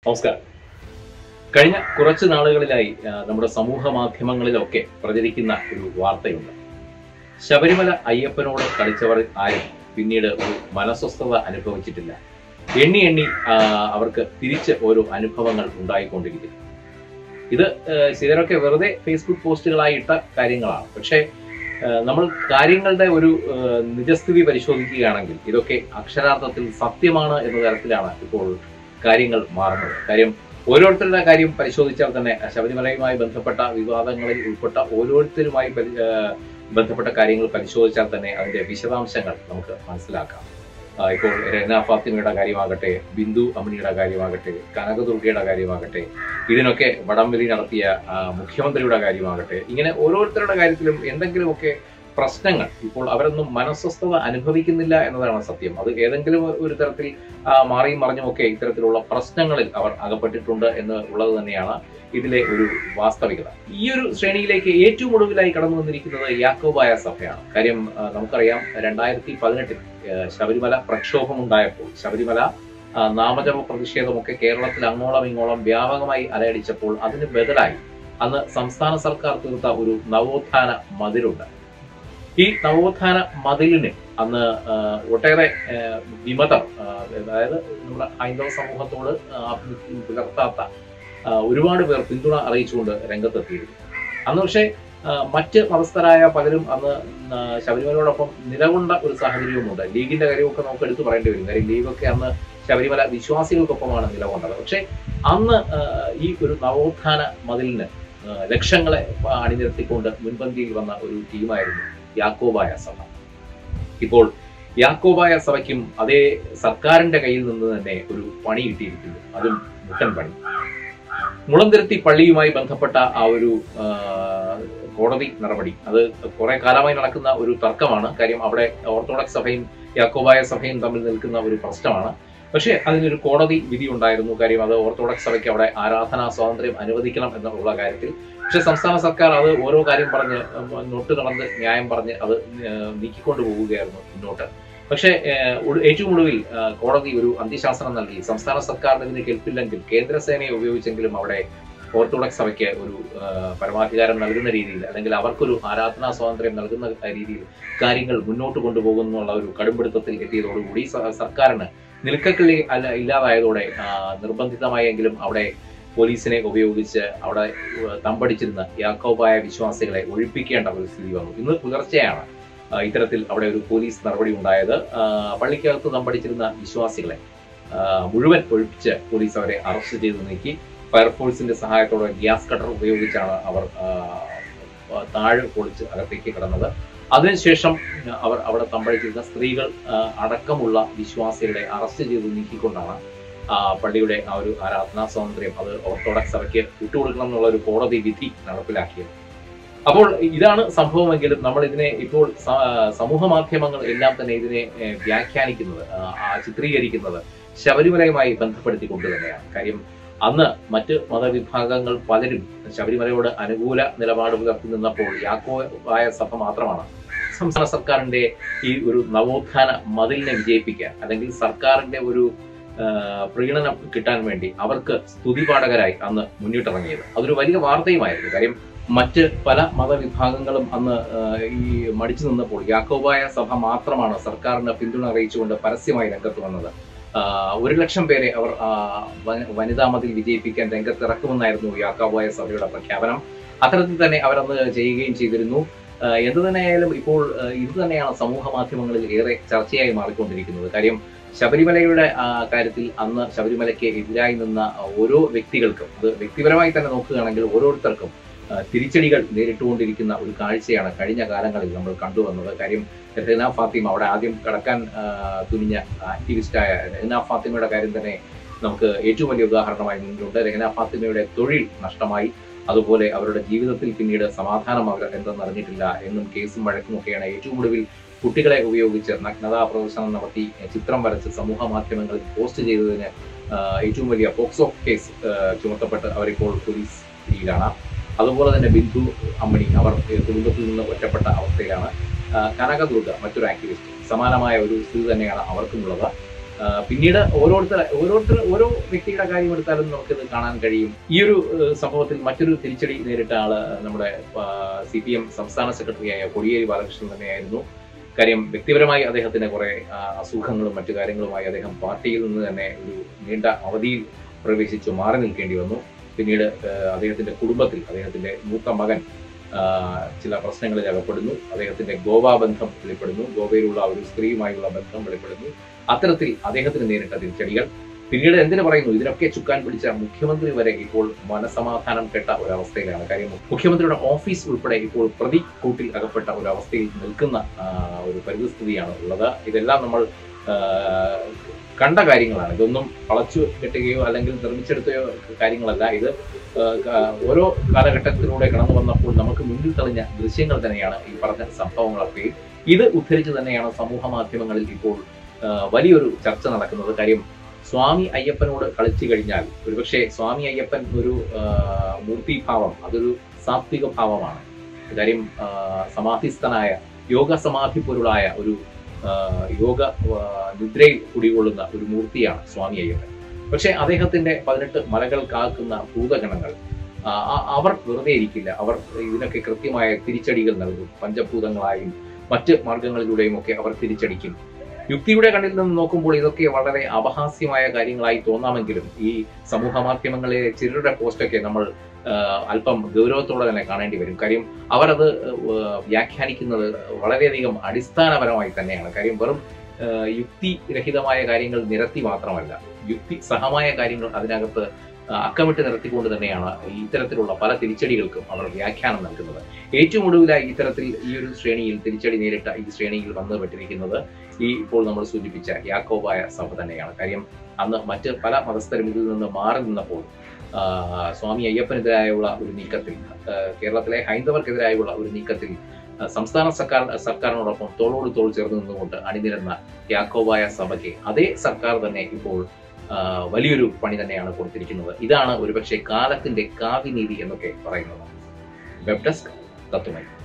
നമസ്കാരം കഴിഞ്ഞ കുറച്ച് നാളുകളിലായി ആ, നമ്മുടെ സമൂഹ മാധ്യമങ്ങളിലൊക്കെ പ്രചരിക്കുന്ന ഒരു വാർത്തയുണ്ട് ശബരിമല അയ്യപ്പനോട് കളിച്ചവർ ആരും പിന്നീട് ഒരു മനസ്വസ്ഥത അനുഭവിച്ചിട്ടില്ല എണ്ണി എണ്ണി ആ, അവർക്ക് തിരിച്ച് ഓരോ അനുഭവങ്ങൾ ഉണ്ടായിക്കൊണ്ടിരിക്കുന്നു ഇത് ആ, ചിലരൊക്കെ വെറുതെ ഫേസ്ബുക്ക് പോസ്റ്റുകളായി ഇട്ട കാര്യങ്ങളാണ് പക്ഷേ ആ, നമ്മൾ കാര്യങ്ങളുടെ ഒരു ആ, നിജസ്ഥിതി പരിശോധിക്കുകയാണെങ്കിൽ ഇതൊക്കെ അക്ഷരാർത്ഥത്തിൽ സത്യമാണ് എന്ന തരത്തിലാണ് ഇപ്പോൾ കാര്യങ്ങൾ മാറുന്നത് കാര്യം ഓരോരുത്തരുടെ കാര്യം പരിശോധിച്ചാൽ തന്നെ ശബരിമലയുമായി ബന്ധപ്പെട്ട വിവാദങ്ങളിൽ ഉൾപ്പെട്ട ഓരോരുത്തരുമായി പരി- ആ, ബന്ധപ്പെട്ട കാര്യങ്ങൾ പരിശോധിച്ചാൽ തന്നെ അതിന്റെ വിശദാംശങ്ങൾ നമുക്ക് മനസ്സിലാക്കാം ആ, ഇപ്പോൾ രഹന ഫാത്തിമയുടെ കാര്യമാകട്ടെ ബിന്ദു അമ്മിണിയുടെ കാര്യമാകട്ടെ കനകദുർഗയുടെ കാര്യമാകട്ടെ ഇതിനൊക്കെ വടംവലി നടത്തിയ ആ, മുഖ്യമന്ത്രിയുടെ കാര്യമാകട്ടെ ഇങ്ങനെ ഓരോരുത്തരുടെ കാര്യത്തിലും എന്തെങ്കിലുമൊക്കെ പ്രശ്നങ്ങൾ ഇപ്പോൾ അവരൊന്നും മനസ്വസ്ഥത അനുഭവിക്കുന്നില്ല എന്നതാണ് സത്യം അത് ഏതെങ്കിലും ഒരു തരത്തിൽ ആ, മാറിയും മറിഞ്ഞുമൊക്കെ ഇത്തരത്തിലുള്ള പ്രശ്നങ്ങളിൽ അവർ അകപ്പെട്ടിട്ടുണ്ട് എന്ന് ഉള്ളത് തന്നെയാണ് ഇതിലെ ഒരു വാസ്തവികത ഈ ഒരു ശ്രേണിയിലേക്ക് ഏറ്റവും ഒടുവിലായി കടന്നു വന്നിരിക്കുന്നത് യാക്കോബായ സഭയാണ് കാര്യം ആ, നമുക്കറിയാം രണ്ടായിരത്തി പതിനെട്ടിൽ ശബരിമല പ്രക്ഷോഭമുണ്ടായപ്പോൾ ശബരിമല ആ, നാമജപ പ്രതിഷേധമൊക്കെ കേരളത്തിൽ അങ്ങോളം ഇങ്ങോളം വ്യാപകമായി അലയടിച്ചപ്പോൾ അതിന് ബദലായി അന്ന് സംസ്ഥാന സർക്കാർ തീർത്ത ഒരു നവോത്ഥാന മതിലുണ്ട് ഈ നവോത്ഥാന മതിലിന് അന്ന് ആ, ഒട്ടേറെ ആ, വിമതർ ആ, അതായത് നമ്മുടെ ഹൈന്ദവ സമൂഹത്തോട് ആ, ആഭിമുഖ്യം പുലർത്താത്ത ആ, ഒരുപാട് പേർ പിന്തുണ അറിയിച്ചുകൊണ്ട് രംഗത്തെത്തിയിരുന്നു അന്ന് പക്ഷേ ആ, മറ്റ് മതസ്ഥരായ പലരും അന്ന് ആ, ശബരിമലയോടൊപ്പം നിലകൊണ്ട ഒരു സാഹചര്യവുമുണ്ട് ലീഗിന്റെ കാര്യമൊക്കെ നമുക്ക് എടുത്തു പറയേണ്ടി വരും കാര്യം ലീഗൊക്കെ അന്ന് ശബരിമല വിശ്വാസികൾക്കൊപ്പമാണ് നിലകൊണ്ടത് പക്ഷേ അന്ന് ആ, ഈ ഒരു നവോത്ഥാന മതിലിന് ആ, ലക്ഷങ്ങളെ അണിനിരത്തിക്കൊണ്ട് മുൻപന്തിയിൽ വന്ന ഒരു ടീമായിരുന്നു യാക്കോബായ സഭ ഇപ്പോൾ യാക്കോബായ സഭയ്ക്കും അതേ സർക്കാരിന്റെ കയ്യിൽ നിന്ന് തന്നെ ഒരു പണി കിട്ടിയിരിക്കുന്നു അതും മുട്ടൻ പണി മുളന്തിരുത്തി പള്ളിയുമായി ബന്ധപ്പെട്ട ആ ഒരു ആ, കോടതി നടപടി അത് കുറെ കാലമായി നടക്കുന്ന ഒരു തർക്കമാണ് കാര്യം അവിടെ ഓർത്തഡോക്സ് സഭയും യാക്കോബായ സഭയും തമ്മിൽ നിൽക്കുന്ന ഒരു പ്രശ്നമാണ് പക്ഷേ അതിനൊരു കോടതി വിധി ഉണ്ടായിരുന്നു കാര്യം അത് ഓർത്തഡോക്സ് സഭയ്ക്ക് അവിടെ ആരാധനാ സ്വാതന്ത്ര്യം അനുവദിക്കണം എന്നുള്ള കാര്യത്തിൽ പക്ഷെ സംസ്ഥാന സർക്കാർ അത് ഓരോ കാര്യം പറഞ്ഞ് ഉം, നോട്ട് കടന്ന് ന്യായം പറഞ്ഞ് അത് ഏഹ്, നീക്കിക്കൊണ്ടു പോവുകയായിരുന്നു മുന്നോട്ട് പക്ഷേ ഏഹ്, ഒടു- ഏറ്റവും ഒടുവിൽ ഏഹ്, കോടതി ഒരു അന്ത്യശാസനം നൽകി സംസ്ഥാന സർക്കാരിന് ഇതിന് കേൾപ്പില്ലെങ്കിൽ കേന്ദ്രസേനയെ ഉപയോഗിച്ചെങ്കിലും അവിടെ ഓർത്തഡോക്സ് സഭയ്ക്ക് ഒരു ഏഹ്, പരമാധികാരം നൽകുന്ന രീതിയിൽ അല്ലെങ്കിൽ അവർക്കൊരു ആരാധനാ സ്വാതന്ത്ര്യം നൽകുന്ന രീതിയിൽ കാര്യങ്ങൾ മുന്നോട്ട് കൊണ്ടുപോകുന്നുള്ള ഒരു കടുംപിടുത്തത്തിൽ എത്തിയതോടുകൂടി സ- സർക്കാരിന് നിൽക്കക്കിള്ളി അല്ല ഇല്ലാതായതോടെ ആ, നിർബന്ധിതമായെങ്കിലും അവിടെ പോലീസിനെ ഉപയോഗിച്ച് അവിടെ ഏഹ്, തമ്പടിച്ചിരുന്ന യാക്കോബായ വിശ്വാസികളെ ഒഴിപ്പിക്കേണ്ട ഒരു സ്ഥിതി വന്നു ഇന്ന് പുലർച്ചെയാണ് ആ, ഇത്തരത്തിൽ അവിടെ ഒരു പോലീസ് നടപടി ഉണ്ടായത് ആ, പള്ളിക്കകത്ത് തമ്പടിച്ചിരുന്ന വിശ്വാസികളെ ആ, മുഴുവൻ ഒഴിപ്പിച്ച് പോലീസ് അവരെ അറസ്റ്റ് ചെയ്ത് നീക്കി ഫയർഫോഴ്സിന്റെ സഹായത്തോടെ ഗ്യാസ് കട്ടർ ഉപയോഗിച്ചാണ് അവർ ആ, ആ, താഴെ പൊളിച്ച് അകത്തേക്ക് കടന്നത് അതിനുശേഷം അവർ അവിടെ തമ്പടിച്ചിരുന്ന സ്ത്രീകൾ ആ, അടക്കമുള്ള വിശ്വാസികളെ അറസ്റ്റ് ചെയ്ത് നീക്കിക്കൊണ്ടാണ് ആ പള്ളിയുടെ ആ ഒരു ആരാധനാ സ്വാതന്ത്ര്യം അത് ഓർത്തഡോക്സ് സഭയ്ക്ക് വിട്ടുകൊടുക്കണം എന്നുള്ള ഒരു കോടതി വിധി നടപ്പിലാക്കിയത് അപ്പോൾ ഇതാണ് സംഭവമെങ്കിലും നമ്മൾ ഇതിനെ ഇപ്പോൾ സ- സമൂഹ മാധ്യമങ്ങൾ എല്ലാം തന്നെ ഇതിനെ ഏഹ്, വ്യാഖ്യാനിക്കുന്നത് ആ, ആ, ചിത്രീകരിക്കുന്നത് ശബരിമലയുമായി ബന്ധപ്പെടുത്തിക്കൊണ്ട് തന്നെയാണ് കാര്യം അന്ന് മറ്റ് മതവിഭാഗങ്ങൾ പലരും ശബരിമലയോട് അനുകൂല നിലപാട് പുലർത്തി നിന്നപ്പോൾ യാക്കോബായ സഭ മാത്രമാണ് സംസ്ഥാന സർക്കാരിന്റെ ഈ ഒരു നവോത്ഥാന മതിലിനെ വിജയിപ്പിക്കാൻ അല്ലെങ്കിൽ സർക്കാരിന്റെ ഒരു ആ, പ്രീണനം കിട്ടാൻ വേണ്ടി അവർക്ക് സ്തുതിപാഠകരായി അന്ന് മുന്നിട്ടിറങ്ങിയത് അതൊരു വലിയ വാർത്തയുമായിരുന്നു കാര്യം മറ്റ് പല മതവിഭാഗങ്ങളും അന്ന് ആ, ഈ മടിച്ചു നിന്നപ്പോൾ യാക്കോബായ സഭ മാത്രമാണ് സർക്കാരിന് പിന്തുണ അറിയിച്ചുകൊണ്ട് പരസ്യമായി രംഗത്ത് വന്നത് ആ, ഒരു ലക്ഷം പേരെ അവർ ആ, വ- വനിതാ മതിൽ വിജയിപ്പിക്കാൻ രംഗത്തിറക്കുമെന്നായിരുന്നു യാക്കോബായ സഭയുടെ പ്രഖ്യാപനം അത്തരത്തിൽ തന്നെ അവരന്ന് ചെയ്യുകയും ചെയ്തിരുന്നു ആ, എന്ത് തന്നെയായാലും ഇപ്പോൾ ആ, ഇത് തന്നെയാണ് സമൂഹ മാധ്യമങ്ങളിൽ ഏറെ ചർച്ചയായി മാറിക്കൊണ്ടിരിക്കുന്നത് കാര്യം ശബരിമലയുടെ ആ, കാര്യത്തിൽ അന്ന് ശബരിമലയ്ക്ക് എതിരായി നിന്ന ഓരോ വ്യക്തികൾക്കും അത് വ്യക്തിപരമായി തന്നെ നോക്കുകയാണെങ്കിൽ ഓരോരുത്തർക്കും ആ, തിരിച്ചടികൾ നേരിട്ടുകൊണ്ടിരിക്കുന്ന ഒരു കാഴ്ചയാണ് കഴിഞ്ഞ കാലങ്ങളിൽ നമ്മൾ കണ്ടുവന്നത് കാര്യം രഹന ഫാത്തിമ അവിടെ ആദ്യം കടക്കാൻ ആ, തുനിഞ്ഞ ആക്ടിവിസ്റ്റായ രഹന ഫാത്തിമയുടെ കാര്യം തന്നെ നമുക്ക് ഏറ്റവും വലിയ ഉദാഹരണമായി മുന്നിലുണ്ട് രഹന ഫാത്തിമയുടെ തൊഴിൽ നഷ്ടമായി അതുപോലെ അവരുടെ ജീവിതത്തിൽ പിന്നീട് സമാധാനം അവർ എന്തെന്ന് അറിഞ്ഞിട്ടില്ല എന്നും കേസും വഴക്കുമൊക്കെയാണ് ഏറ്റവും ഒടുവിൽ കുട്ടികളെ ഉപയോഗിച്ച് നഗ്നതാ പ്രദർശനം നടത്തി ചിത്രം വരച്ച് സമൂഹ മാധ്യമങ്ങളിൽ പോസ്റ്റ് ചെയ്തതിന് ആ, ഏറ്റവും വലിയ പോക്സോ കേസ് ആ, ചുമത്തപ്പെട്ട് അവരിപ്പോൾ പോലീസ് പിടിയിലാണ് അതുപോലെ തന്നെ ബിന്ദു അമ്മണി അവർ ഏഹ്, കുടുംബത്തിൽ നിന്ന് ഒറ്റപ്പെട്ട അവസ്ഥയിലാണ് ആ, കനകദുർഗ മറ്റൊരു ആക്ടിവിസ്റ്റ് സമാനമായ ഒരു സ്ഥിതി തന്നെയാണ് അവർക്കുമുള്ളത് ആ, പിന്നീട് ഓരോരുത്തർ ഓരോരുത്തർ ഓരോ വ്യക്തിയുടെ കാര്യം എടുത്താലും നമുക്കിത് കാണാൻ കഴിയും ഈ ഒരു ഏഹ്, സംഭവത്തിൽ മറ്റൊരു തിരിച്ചടി നേരിട്ട ആള് നമ്മുടെ സി പി എം സംസ്ഥാന സെക്രട്ടറിയായ കോടിയേരി ബാലകൃഷ്ണൻ തന്നെയായിരുന്നു കാര്യം വ്യക്തിപരമായി അദ്ദേഹത്തിന് കുറെ ആ, അസുഖങ്ങളും മറ്റു കാര്യങ്ങളുമായി അദ്ദേഹം പാർട്ടിയിൽ നിന്ന് തന്നെ ഒരു നീണ്ട അവധിയിൽ പ്രവേശിച്ചു മാറി നിൽക്കേണ്ടി വന്നു പിന്നീട് ഏഹ്, അദ്ദേഹത്തിന്റെ കുടുംബത്തിൽ അദ്ദേഹത്തിന്റെ മൂത്ത മകൻ ആ, ചില പ്രശ്നങ്ങളിൽ അകപ്പെടുന്നു അദ്ദേഹത്തിന്റെ ഗോവ ബന്ധം വെളിപ്പെടുന്നു ഗോവയിലുള്ള ഒരു സ്ത്രീയുമായുള്ള ബന്ധം വെളിപ്പെടുന്നു അത്തരത്തിൽ അദ്ദേഹത്തിന് നേരിട്ട തിരിച്ചടികൾ പിന്നീട് എന്തിനു പറയുന്നു ഇതിനൊക്കെ ചുക്കാൻ പിടിച്ച മുഖ്യമന്ത്രി വരെ ഇപ്പോൾ മനസമാധാനം കെട്ട ഒരവസ്ഥയിലാണ് കാര്യം മുഖ്യമന്ത്രിയുടെ ഓഫീസ് ഉൾപ്പെടെ ഇപ്പോൾ പ്രതി കൂട്ടിൽ അകപ്പെട്ട ഒരു അവസ്ഥയിൽ നിൽക്കുന്ന ആ, ഒരു പരിതസ്ഥിതിയാണ് ഉള്ളത് ഇതെല്ലാം നമ്മൾ ആ, കണ്ട കാര്യങ്ങളാണ് ഇതൊന്നും വളച്ചു കെട്ടുകയോ അല്ലെങ്കിൽ നിർമ്മിച്ചെടുത്തയോ കാര്യങ്ങളല്ല ഇത് ആ, ക- ഓരോ കാലഘട്ടത്തിലൂടെ കടന്നു വന്നപ്പോൾ നമുക്ക് മുന്നിൽ തെളിഞ്ഞ ദൃശ്യങ്ങൾ തന്നെയാണ് ഈ പറഞ്ഞ സംഭവങ്ങളൊക്കെ ഇത് ഉദ്ധരിച്ച് തന്നെയാണ് സമൂഹ മാധ്യമങ്ങളിൽ ഇപ്പോൾ ആ, വലിയൊരു ചർച്ച നടക്കുന്നത് കാര്യം സ്വാമി അയ്യപ്പനോട് കളിച്ചു കഴിഞ്ഞാൽ ഒരുപക്ഷെ സ്വാമി അയ്യപ്പൻ ഒരു ആ, മൂർത്തിഭാവം അതൊരു സാത്വിക ഭാവമാണ് കാര്യം ആ, സമാധിസ്ഥനായ യോഗ സമാധി പൊരുളായ ഒരു ആ, യോഗ ആ, നിദ്രയിൽ കുടികൊള്ളുന്ന ഒരു മൂർത്തിയാണ് സ്വാമി അയ്യപ്പൻ പക്ഷെ അദ്ദേഹത്തിന്റെ പതിനെട്ട് മലകൾ കാക്കുന്ന ഭൂതഗണങ്ങൾ ആ, ആ- അവർ വെറുതെ ഇരിക്കില്ല അവർ ഇതിനൊക്കെ കൃത്യമായ തിരിച്ചടികൾ നൽകും പഞ്ചഭൂതങ്ങളായും മറ്റ് മാർഗങ്ങളിലൂടെയും ഒക്കെ അവർ തിരിച്ചടിക്കും യുക്തിയുടെ കണ്ണിൽ നിന്ന് നോക്കുമ്പോൾ ഇതൊക്കെ വളരെ അപഹാസ്യമായ കാര്യങ്ങളായി തോന്നാമെങ്കിലും ഈ സമൂഹ മാധ്യമങ്ങളിലെ ചിലരുടെ പോസ്റ്റൊക്കെ നമ്മൾ ആ, അല്പം ഗൗരവത്തോടെ തന്നെ കാണേണ്ടി വരും കാര്യം അവർ അത് വ്യാഖ്യാനിക്കുന്നത് വളരെയധികം അടിസ്ഥാനപരമായി തന്നെയാണ് കാര്യം വെറും ആ, യുക്തിരഹിതമായ കാര്യങ്ങൾ നിരത്തി മാത്രമല്ല യുക്തി സഹമായ കാര്യങ്ങൾ അതിനകത്ത് ആ, അക്കമിട്ട് നിരത്തിക്കൊണ്ട് തന്നെയാണ് ഇത്തരത്തിലുള്ള പല തിരിച്ചടികൾക്കും അവർ വ്യാഖ്യാനം നൽകുന്നത് ഏറ്റവും ഒടുവിലായി ഇത്തരത്തിൽ ഈ ഒരു ശ്രേണിയിൽ തിരിച്ചടി നേരിട്ട ഈ ശ്രേണിയിൽ വന്നു പെട്ടിരിക്കുന്നത് ഈ ഇപ്പോൾ നമ്മൾ സൂചിപ്പിച്ച യാക്കോബായ സഭ തന്നെയാണ് കാര്യം അന്ന് മറ്റ് പല മതസ്ഥരും ഇതിൽ നിന്ന് മാറി നിന്നപ്പോൾ ആ, സ്വാമി അയ്യപ്പനെതിരായുള്ള ഒരു നീക്കത്തിൽ ആ, കേരളത്തിലെ ഹൈന്ദവർക്കെതിരായുള്ള ഒരു നീക്കത്തിൽ ആ, സംസ്ഥാന സർക്കാർ സർക്കാരിനോടൊപ്പം തോളോട് തോൾ ചേർന്ന് നിന്നുകൊണ്ട് അണിനിരന്ന യാക്കോബായ സഭയ്ക്ക് അതേ സർക്കാർ തന്നെ ഇപ്പോൾ ആ, വലിയൊരു പണി തന്നെയാണ് കൊടുത്തിരിക്കുന്നത് ഇതാണ് ഒരുപക്ഷെ കാലത്തിന്റെ കാവ്യനീതി എന്നൊക്കെ പറയുന്നത് വെബ് ഡെസ്ക് തത്വമൈ